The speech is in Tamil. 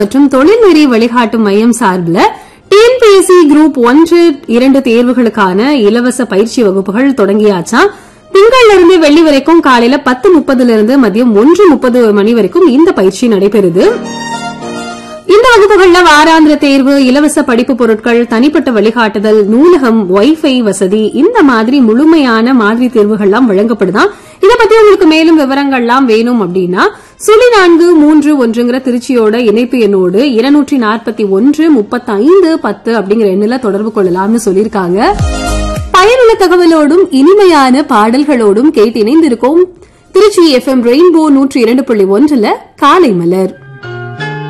மற்றும் தொழில்நெறி வழிகாட்டும் மையம் சார்பில் டிஎன்பிஎஸ்சி குரூப் ஒன்று இரண்டு தேர்வுகளுக்கான இலவச பயிற்சி வகுப்புகள் தொடங்கியாச்சாம் திங்கள்ல இருந்து வெள்ளி வரைக்கும் காலையில பத்து முப்பதுல இருந்து மதியம் ஒன்று முப்பது மணி வரைக்கும் இந்த பயிற்சி நடைபெறுது இந்த வகுப்புகள்ல வாராந்திர தேர்வு இலவச படிப்பு பொருட்கள் தனிப்பட்ட வழிகாட்டுதல் நூலகம் வைஃபை வசதி இந்த மாதிரி முழுமையான மாதிரி தேர்வுகள்லாம் வழங்கப்படுதாம் இத பத்தி உங்களுக்கு மேலும் விவரங்கள்லாம் வேணும் அப்படின்னா சுழி நான்கு மூன்று ஒன்றுங்கிற திருச்சியோட இணைப்பு எண்ணோடு இருநூற்றி நாற்பத்தி ஒன்று முப்பத்தி ஐந்து பத்து அப்படிங்கிற எண்ணில தொடர்பு கொள்ளலாம்னு சொல்லியிருக்காங்க பயனுள்ள தகவலோடும் இனிமையான பாடல்களோடும் கேட்டு இணைந்திருக்கோம் திருச்சி எஃப்எம் ரெயின்போ நூற்றி இரண்டு புள்ளி ஒன்றுல காலை மலர்